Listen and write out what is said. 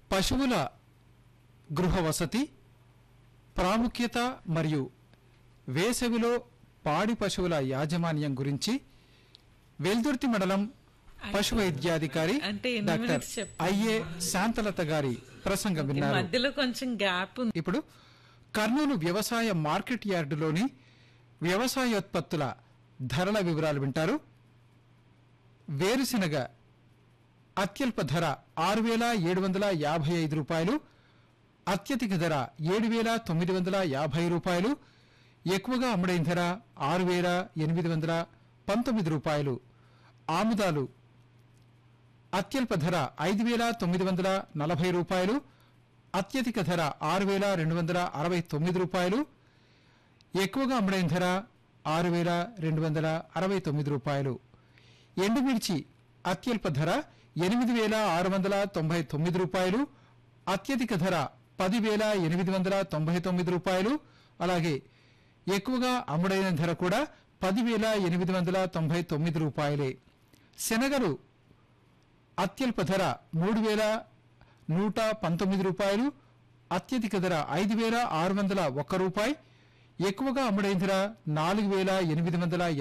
పశువుల గృహ వసతి ప్రాముఖ్యత మరియు వేసవిలో పాడి పశువుల యాజమాన్యం గురించి వెల్దుర్తి మండలం పశు వైద్యాధికారి అంటే ఎన్ని డాక్టర్ minutes చెప్పండి? ఐఏ శాంతలత గారి ప్రసంగం ఈ విన్నారు మధ్యలో కొంచెం గ్యాప్ ఉంది ఇప్పుడు కర్నూలు వ్యవసాయ మార్కెట్ యార్డులోని వ్యవసాయోత్పత్తుల ధరల వివరాలు వింటారు వేరుశెనగ అత్యల్ప ధర ఆరు వేల ఏడు వందల యాభై ఐదు రూపాయలు అత్యధిక ధర ఏడు వేల తొమ్మిది వందల యాభై రూపాయలు ఎక్కువగా అమ్ముడైన ధర ఆరు వేల ఎనిమిది వందల పంతొమ్మిది రూపాయలు ఆముదాలు అత్యల్ప ధర ఐదు వేల తొమ్మిది వందల నలభై రూపాయలు అత్యధిక ధర ఆరు వేల రెండు వందల అరవై తొమ్మిది రూపాయలు ఎక్కువగా అమ్ముడైన ధర ఆరు వేల రెండు వందల అరవై తొమ్మిది రూపాయలు ఎండుమిర్చి అత్యల్ప ధర ఎనిమిది వేల ఆరు వందల తొంభై తొమ్మిది రూపాయలు అత్యధిక ధర పది వేల ఎనిమిది వందల తొంభై తొమ్మిది రూపాయలు అలాగే ఎక్కువగా అమ్ముడైన ధర కూడా పదివేల ఎనిమిది వందల తొంభై తొమ్మిది రూపాయలే శనగలు అత్యల్ప ధర మూడు వేల నూట పంతొమ్మిది రూపాయలు అత్యధిక ధర ఐదు వేల ఆరు వందల ఒక్క రూపాయి ఎక్కువగా అమ్ముడైన ధర నాలుగు వేల ఎనిమిది వందల